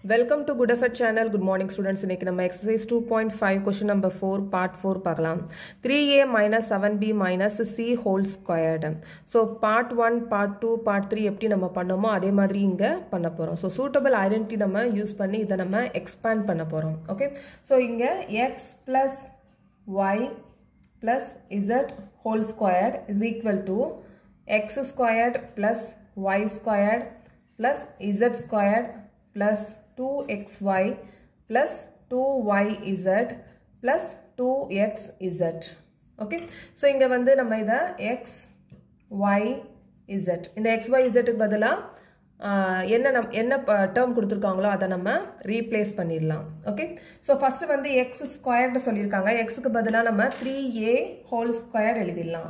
Welcome to good effort channel good morning students இன்னைக்கு நம்ம exercise two point five question number four part four பார்க்கலாம் three A minus seven B minus C whole squared so part one part two part three எப்படி நம்ம பண்ணோமோ அதே மாதிரி இங்கே பண்ண போகிறோம் ஸோ சூட்டபிள் ஐடென்டிட்டி நம்ம யூஸ் பண்ணி இதை நம்ம எக்ஸ்பேண்ட் பண்ண போகிறோம் ஓகே ஸோ இங்கே X plus Y plus Z whole squared is equal to X squared plus Y squared plus z squared plus 2xy plus 2yz plus 2xz okay so இங்கே வந்து நம்ம இதை எக்ஸ் ஒய் இசட் இந்த X Y இசட்டுக்கு பதிலாக என்ன நம் என்ன டேர்ம் கொடுத்துருக்காங்களோ அதை நம்ம ரீப்ளேஸ் பண்ணிடலாம் ஓகே ஸோ ஃபஸ்ட்டு வந்து எக்ஸ் ஸ்கொயர்டு சொல்லியிருக்காங்க எக்ஸுக்கு பதிலாக நம்ம த்ரீ ஏ ஹோல் ஸ்கொயர் எழுதிடலாம்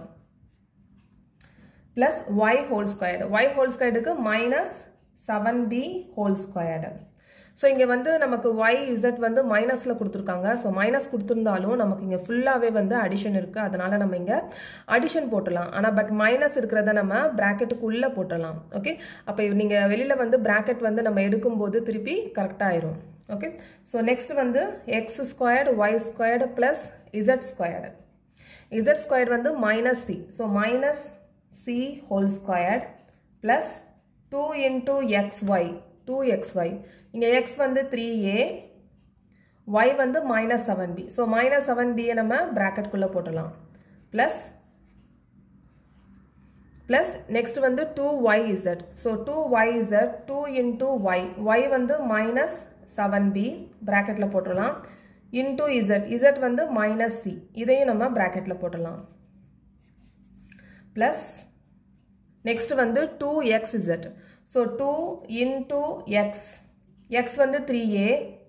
plus Y whole squared Y whole ஸ்கொயர்டுக்கு minus seven B whole squared so இங்கே வந்து நமக்கு ஒய் இசட் வந்து மைனஸில் கொடுத்துருக்காங்க ஸோ மைனஸ் கொடுத்துருந்தாலும் நமக்கு இங்கே ஃபுல்லாகவே வந்து அடிஷன் இருக்குது அதனால் நம்ம இங்கே அடிஷன் போட்டலாம் ஆனால் பட் மைனஸ் இருக்கிறத நம்ம ப்ராக்கெட்டுக்குள்ளே போட்டலாம் ஓகே அப்போ நீங்கள் வெளியில் வந்து ப்ராக்கெட் வந்து நம்ம எடுக்கும்போது திருப்பி கரெக்டாக ஆயிரும் ஓகே ஸோ நெக்ஸ்ட் வந்து X squared Y squared plus Z squared Z squared வந்து minus C so minus C whole squared plus two into XY two XY இங்கே எக்ஸ் வந்து த்ரீ ஏ ஒய் வந்து minus seven B so minus seven பியை நம்ம ப்ராக்கெட்குள்ளே போட்டலாம் plus plus next வந்து two Y Z so two Y Z two into Y Y வந்து minus seven B ப்ராக்கெட்டில் போட்டுடலாம் இன்டூ இசட் இசட் வந்து மைனஸ் சி இதையும் நம்ம ப்ராக்கெட்டில் போட்டலாம் ப்ளஸ் நெக்ஸ்ட் வந்து two X Z so two into X X வந்து த்ரீ ஏ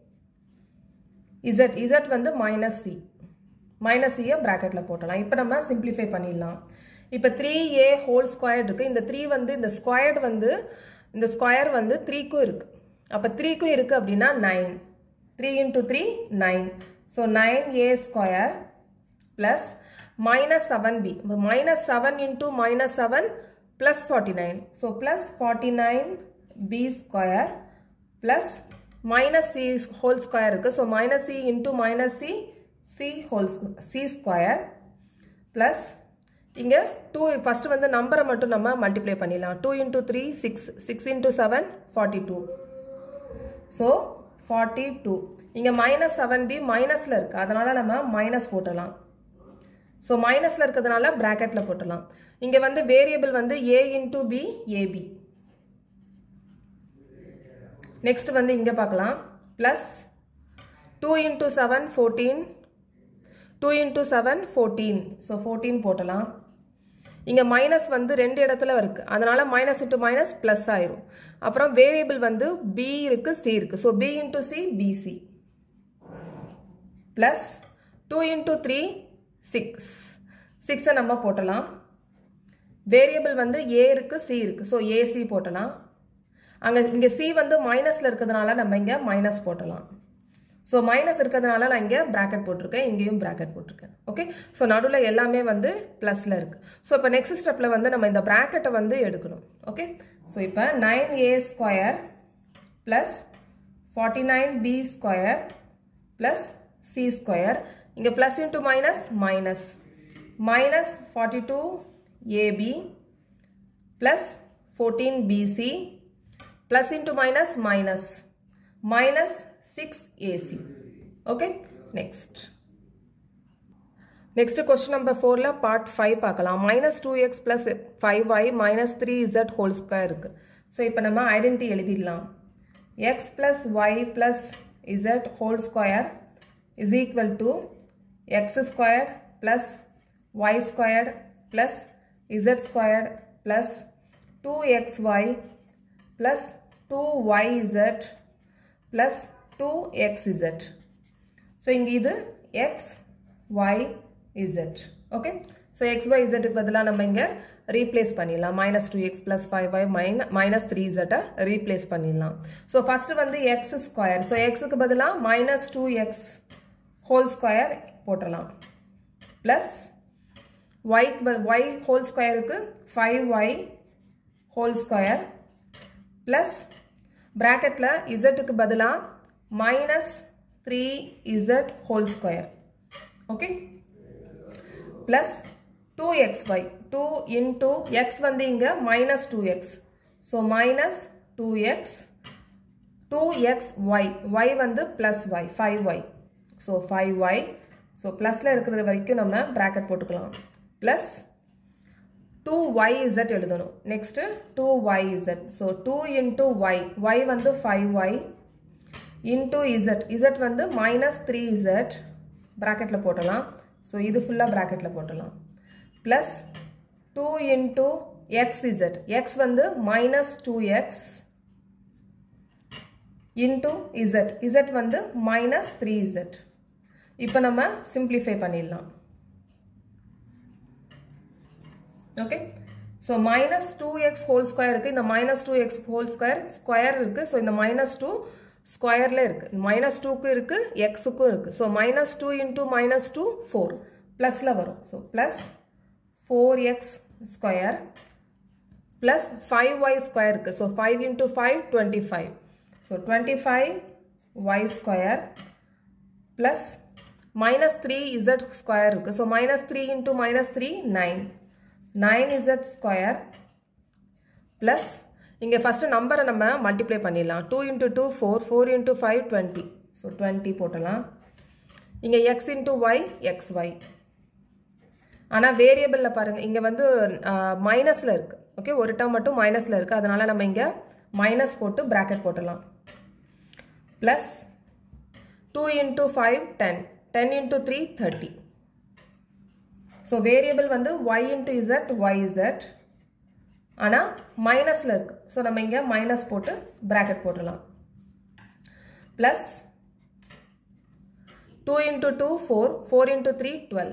இசட் இசட் வந்து மைனஸ் சி மைனஸ் சியை ப்ராக்கெட்டில் போட்டலாம் இப்போ நம்ம சிம்பிளிஃபை பண்ணிடலாம் இப்போ த்ரீ ஏ ஹோல் ஸ்கொயர் இருக்குது இந்த த்ரீ வந்து இந்த ஸ்கொயர்டு வந்து இந்த ஸ்கொயர் வந்து த்ரீக்கும் இருக்குது அப்போ த்ரீக்கும் இருக்குது அப்படின்னா nine three into three nine so nine A square plus minus 7b. Minus 7 into minus 7 plus 49. So plus 49b square plus minus c whole square இருக்கு. So minus c into minus c c whole c square plus இங்க 2 first வந்து நம்பரை மட்டும் நம்ம multiply பண்ணிடலாம் 2 into 3 6 6 into 7 42 so 42 இங்க minus 7b minusல இருக்கு அதனால நம்ம மைனஸ் போட்டலாம் ஸோ மைனஸில் இருக்கிறதுனால ப்ராக்கெட்டில் போட்டலாம் இங்கே வந்து வேரியபிள் வந்து A into B AB next வந்து இங்கே பார்க்கலாம் plus two into seven fourteen two into seven fourteen so fourteen போட்டலாம் இங்கே மைனஸ் வந்து ரெண்டு இடத்துல இருக்குது அதனால் மைனஸ் இன்ட்டு மைனஸ் ப்ளஸ் ஆயிரும் அப்புறம் வேரியபிள் வந்து பி இருக்குது சி இருக்குது so B into C BC plus two into three six சிக்ஸை நம்ம போட்டலாம் வேரியபிள் வந்து ஏ இருக்குது சி இருக்குது ஸோ ஏசி போட்டலாம் அங்கே இங்கே சி வந்து மைனஸில் இருக்கிறதுனால நம்ம இங்கே மைனஸ் போட்டலாம் ஸோ மைனஸ் இருக்கிறதுனால நான் இங்கே ப்ராக்கெட் போட்டிருக்கேன் இங்கேயும் ப்ராக்கெட் போட்டிருக்கேன் ஓகே ஸோ நடுவில் எல்லாமே வந்து ப்ளஸில் இருக்குது ஸோ இப்போ நெக்ஸ்ட் ஸ்டெப்பில் வந்து நம்ம இந்த ப்ராக்கெட்டை வந்து எடுக்கணும் ஓகே ஸோ இப்போ nine A square plus forty nine B square plus C square இங்கே plus into minus minus minus forty two AB plus fourteen BC plus into minus minus minus six AC okay next next question number ஃபோரில் part five பார்க்கலாம் minus two X plus five Y minus three Z whole square இருக்குது so இப்போ நம்ம identity எழுதிடலாம் X plus Y plus Z whole square is equal to x squared plus y squared plus z squared plus 2xy plus 2yz plus 2xz. So, இங்கு இது x, y, z. Okay. So, x, y, z பதிலாக நம்ம இங்க replace பண்ணிடலாம் minus 2x plus 5y minus 3z replace பண்ணிடலாம். So, first வந்து x square. So, x க்கு பதிலாக minus 2x ஹோல் ஸ்கொயர் போட்டலாம் ப்ளஸ் ஒய் ஒய் ஹோல் ஸ்கொயருக்கு five Y whole square plus ப்ராக்கெட்டில் இசட்டுக்கு பதிலாக minus three Z whole square okay plus two X Y two into X வந்து இங்கே minus two X so minus two X two X Y Y வந்து plus Y five Y so five Y so ப்ளஸில் இருக்கிறது வரைக்கும் நம்ம bracket போட்டுக்கலாம் plus two Y Z எழுதணும் next two Y Z so two into Y Y வந்து five Y into Z Z வந்து minus three Z ப்ராக்கெட்டில் போட்டலாம் ஸோ இது ஃபுல்லாக ப்ராக்கெட்டில் போட்டலாம் plus two into X Z X வந்து minus two X into Z Z வந்து மைனஸ் த்ரீ இசட் இப்போ நம்ம சிம்பிளிஃபை பண்ணிடலாம் okay so minus two X whole square இருக்குது இந்த minus two X whole square square இருக்குது ஸோ இந்த மைனஸ் டூ ஸ்கொயரில் இருக்குது மைனஸ் டூக்கும் இருக்குது எக்ஸுக்கும் இருக்குது so minus two into minus two four ப்ளஸில் வரும் so plus four X square plus five Y square இருக்குது so five into five twenty five so twenty five Y square plus minus three Z square இருக்குது so minus three into minus three nine nine Z square plus இங்கே first நம்பரை நம்ம multiply பண்ணிடலாம் two into two four four into five twenty so twenty போட்டலாம் இங்கே X into Y X Y ஆனால் வேரியபிளில் பாருங்கள் இங்கே வந்து மைனஸில் இருக்குது ஓகே ஒரு டேர்ம் மட்டும் மைனஸில் இருக்குது அதனால் நம்ம இங்கே மைனஸ் போட்டு ப்ராக்கெட் போட்டலாம் plus two into five ten ten into three thirty so variable வந்து Y into Z Y Z ஆனால் மைனஸில் இருக்குது ஸோ நம்ம இங்கே மைனஸ் போட்டு ப்ராக்கெட் போட்டுடலாம் plus two into two four four into three twelve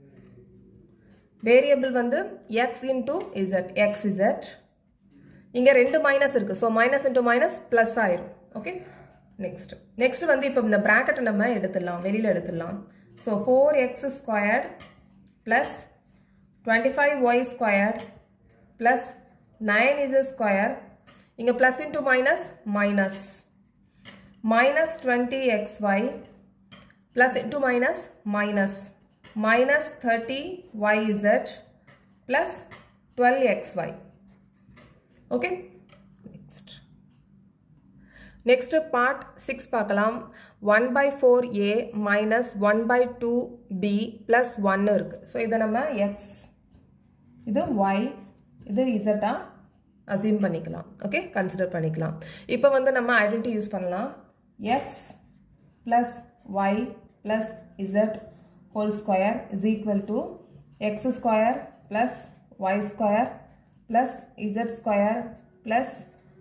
variable வந்து X into Z X Z இங்கே ரெண்டு மைனஸ் இருக்குது so minus into minus plus ஆயிரும் ஓகே நெக்ஸ்ட் நெக்ஸ்ட் வந்து இப்போ இந்த ப்ராக்கெட்டை நம்ம எடுத்துடலாம் வெளியில் எடுத்துடலாம் ஸோ four X squared plus twenty five Y squared plus nine is square இங்கே plus into minus minus minus twenty X Y plus into minus minus minus thirty Y Z plus twelve x y okay next next part six பார்க்கலாம் one by four a minus one by two b plus ஒன்று இருக்குது so இதை நம்ம x இது y இது இசட்டா assume பண்ணிக்கலாம் okay consider பண்ணிக்கலாம் இப்போ வந்து நம்ம ஐடென்டி யூஸ் பண்ணலாம் x plus Y plus Z whole square is equal to x square plus y square plus z square plus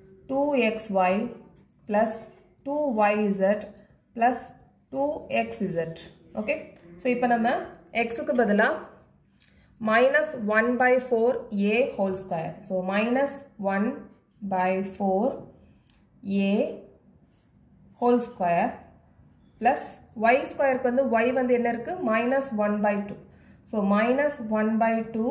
2xy plus 2yz plus 2xz okay so இப்போ நம்ம எக்ஸுக்கு பதிலாக minus one by four a whole square so minus one by four a whole square plus y ஸ்கொயருக்கு வந்து y வந்து என்ன இருக்குது minus one by two so minus one by two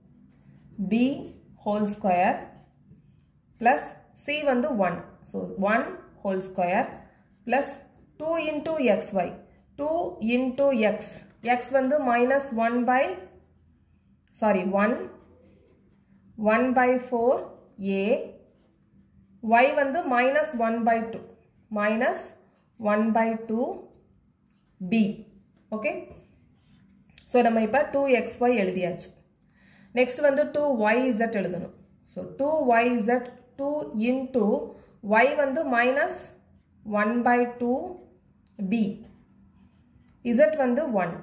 b whole square plus c வந்து 1 so 1 whole square plus 2 into xy 2 into x x வந்து minus 1 by sorry 1 1 by 4 a y வந்து minus 1 by 2 minus 1 by 2 b okay so நம்ம இப்போ 2xy எழுதியாச்சு next வந்து two Y Z எழுதணும் so two Y Z two into y வந்து minus one by two b z வந்து one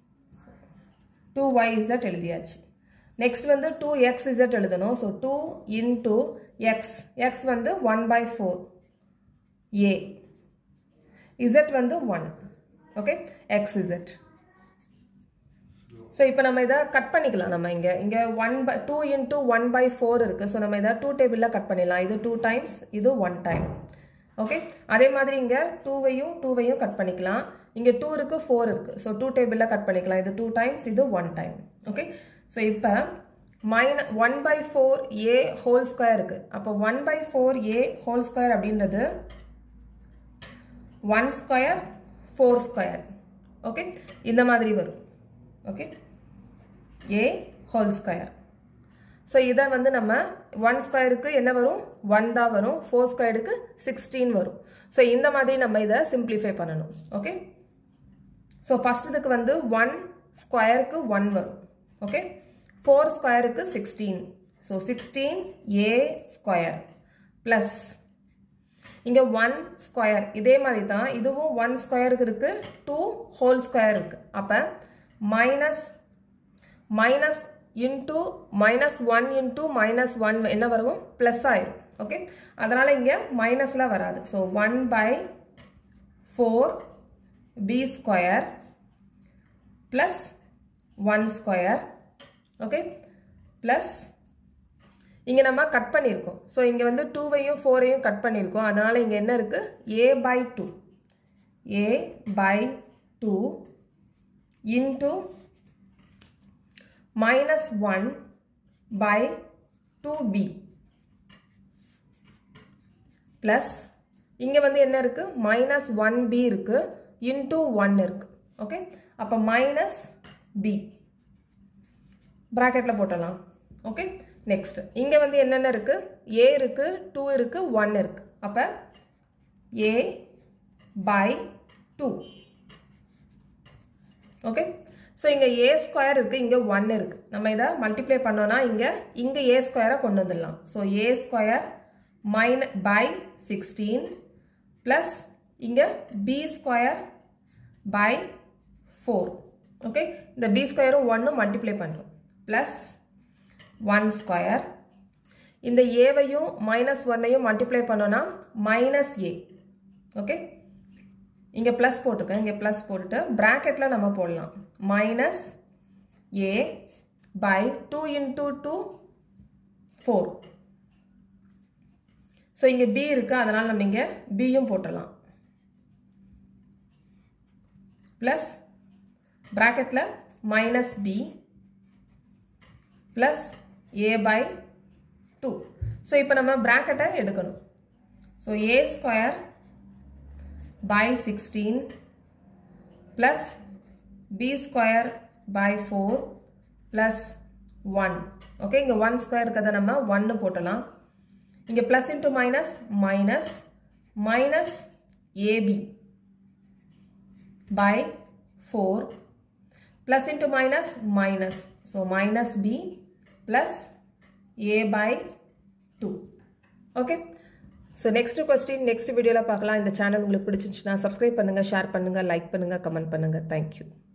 two Y z எழுதியாச்சு next வந்து டூ எக்ஸ் இசட் எழுதணும் so two into X X வந்து one by four a z வந்து one okay x Z so இப்போ நம்ம இதை கட் பண்ணிக்கலாம் நம்ம இங்கே இங்கே one by two into one by four இருக்குது ஸோ நம்ம இதை டூ டேபிளில் கட் பண்ணிடலாம் இது டூ டைம்ஸ் இது ஒன் டைம் ஓகே அதே மாதிரி இங்கே டூவையும் டூவையும் கட் பண்ணிக்கலாம் இங்கே டூ இருக்குது ஃபோர் இருக்குது ஸோ டூ டேபிளில் கட் பண்ணிக்கலாம் இது டூ டைம்ஸ் இது ஒன் டைம் ஓகே ஸோ இப்போ minus one by four a whole square இருக்குது அப்போ one by four a whole square அப்படின்றது one square four square okay இந்த மாதிரி வரும் okay a whole square so இதை வந்து நம்ம ஒன் ஸ்கொயருக்கு என்ன வரும் ஒன் தான் வரும் ஃபோர் ஸ்கொயருக்கு சிக்ஸ்டீன் வரும் ஸோ இந்த மாதிரி நம்ம இதை சிம்பிளிஃபை பண்ணணும் ஓகே ஸோ ஃபஸ்ட் இதுக்கு வந்து ஒன் ஸ்கொயருக்கு ஒன் வரும் ஓகே ஃபோர் ஸ்கொயருக்கு sixteen so sixteen a square plus இங்கே ஒன் ஸ்கொயர் இதே மாதிரி தான் இதுவும் ஒன் ஸ்கொயருக்கு இருக்குது டூ ஹோல் ஸ்கொயர் இருக்குது அப்போ minus minus into minus one into minus one என்ன வரும் ப்ளஸ் ஆயிரும் ஓகே அதனால் இங்கே மைனஸில் வராது so one by four b square plus one square okay plus இங்கே நம்ம கட் பண்ணியிருக்கோம் ஸோ இங்கே வந்து டூவையும் ஃபோரையும் கட் பண்ணியிருக்கோம் அதனால் இங்கே என்ன இருக்குது a by two a by two into minus one by two b plus இங்கே வந்து என்ன இருக்குது மைனஸ் ஒன் பி இருக்குது இன்டூ ஒன் இருக்குது ஓகே அப்போ மைனஸ் பி ப்ராக்கெட்டில் போட்டலாம் ஓகே நெக்ஸ்ட் இங்கே வந்து என்னென்ன இருக்குது ஏ இருக்குது டூ இருக்குது ஒன் இருக்குது அப்போ a by two okay so இங்கே ஏ ஸ்கொயர் இருக்குது இங்கே ஒன் இருக்குது நம்ம இதை மல்டிப்ளை பண்ணோன்னா இங்கே இங்கே ஏ ஸ்கொயரை கொண்டு வந்துடலாம் so a square minus by sixteen plus இங்கே b square by four okay இந்த பி ஸ்கொயரும் ஒன்றும் மல்டிப்ளை பண்ணுறோம் ப்ளஸ் ஒன் ஸ்கொயர் இந்த ஏவையும் மைனஸ் ஒன்னையும் மல்டிப்ளை பண்ணோன்னா மைனஸ் ஏ ஓகே இங்கே ப்ளஸ் போட்டிருக்கேன் இங்கே ப்ளஸ் போட்டுட்டு ப்ராக்கெட்டில் நம்ம போடலாம் minus a by two into two four so இங்கே பி இருக்குது அதனால் நம்ம இங்கே பியும் போட்டுடலாம் ப்ளஸ் ப்ராக்கெட்டில் minus b plus a by two so இப்போ நம்ம ப்ராக்கெட்டை எடுக்கணும் so a square by 16 plus b square by 4 plus 1 okay இங்கே ஒன் ஸ்கொயர் இருக்கிறத நம்ம ஒன்று போட்டலாம் இங்கே plus into minus minus minus a b by four plus into minus minus so minus b plus a by two okay so next question நெக்ஸ்ட் வீடியோவில் பார்க்கலாம் இந்த சேனல் உங்களுக்கு பிடிச்சிருந்துச்சுன்னா சப்ஸ்கிரைப் பண்ணுங்கள் ஷேர் பண்ணுங்கள் லைக் பண்ணுங்கள் கமெண்ட் பண்ணுங்கள் தேங்க்யூ